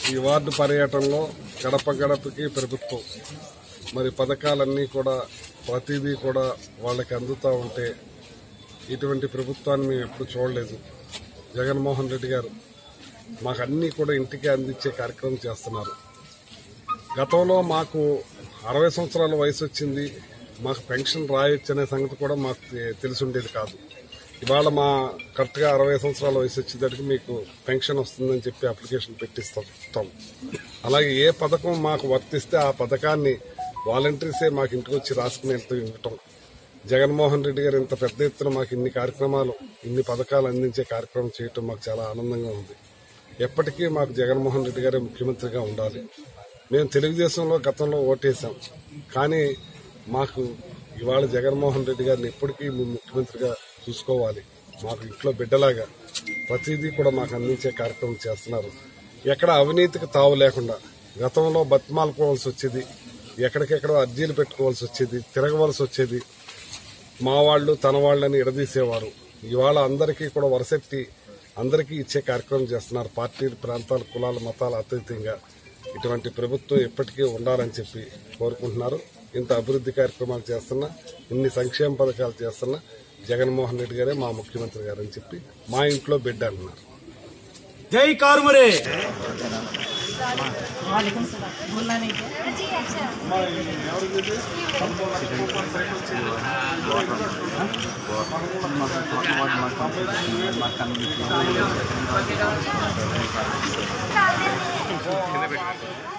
ఈ వార్డు పర్యటనలో గడప గడపకి ప్రభుత్వం మరి పథకాలన్నీ కూడా ప్రతిదీ కూడా వాళ్ళకి అందుతూ ఉంటే ఇటువంటి ప్రభుత్వాన్ని మేము ఎప్పుడు చూడలేదు జగన్మోహన్ రెడ్డి గారు మాకు అన్నీ కూడా ఇంటికి అందించే కార్యక్రమం చేస్తున్నారు గతంలో మాకు అరవై సంవత్సరాల వయసు వచ్చింది మాకు పెన్షన్ రాయొచ్చు అనే సంగతి కూడా మాకు తె- తెలిసి ఉండేది కాదు ఇవాళ మా కరెక్ట్గా అరవై సంవత్సరాల వయసు వచ్చేసరికి మీకు పెన్షన్ వస్తుందని చెప్పి అప్లికేషన్ పెట్టిస్తాం అలాగే ఏ పథకం మాకు వర్తిస్తే ఆ పథకాన్ని వాలంటీర్సే మాకు ఇంటికి వచ్చి రాసుకుని వెళ్తూ ఇవ్వటం జగన్మోహన్ రెడ్డి గారు ఇంత పెద్ద ఎత్తున మాకు ఇన్ని కార్యక్రమాలు ఇన్ని పథకాలు అందించే కార్యక్రమం చేయటం మాకు చాలా ఆనందంగా ఉంది ఎప్పటికీ మాకు జగన్మోహన్ రెడ్డి గారే ముఖ్యమంత్రిగా ఉండాలి మేము తెలుగుదేశంలో గతంలో ఓటేశాం కానీ మాకు ఇవాళ జగన్మోహన్ రెడ్డి గారిని ఎప్పటికీ మేము ముఖ్యమంత్రిగా చూసుకోవాలి మాకు ఇంట్లో బిడ్డలాగా ప్రతిదీ కూడా మాకు అందించే కార్యక్రమం చేస్తున్నారు ఎక్కడ అవినీతికి తావు లేకుండా గతంలో బతిమాలుకోవాల్సి వచ్చేది ఎక్కడికెక్కడో అర్జీలు పెట్టుకోవాల్సి వచ్చేది తిరగవలసి వచ్చేది మా వాళ్ళు తన వాళ్ళని ఎడదీసేవారు ఇవాళ అందరికీ కూడా వరసెట్టి అందరికీ ఇచ్చే కార్యక్రమం చేస్తున్నారు పార్టీ ప్రాంతాల కులాల మతాల అతీతంగా ఇటువంటి ప్రభుత్వం ఎప్పటికీ ఉండాలని చెప్పి కోరుకుంటున్నారు ఇంత అభివృద్ధి కార్యక్రమాలు చేస్తున్నా ఇన్ని సంక్షేమ పథకాలు చేస్తున్నా జగన్మోహన్ రెడ్డి గారే మా ముఖ్యమంత్రి గారని చెప్పి మా ఇంట్లో బిడ్డ అన్నారు జై కారుమరే वालेकुम सलाम बोलना नहीं क्या కింద పెట్టండి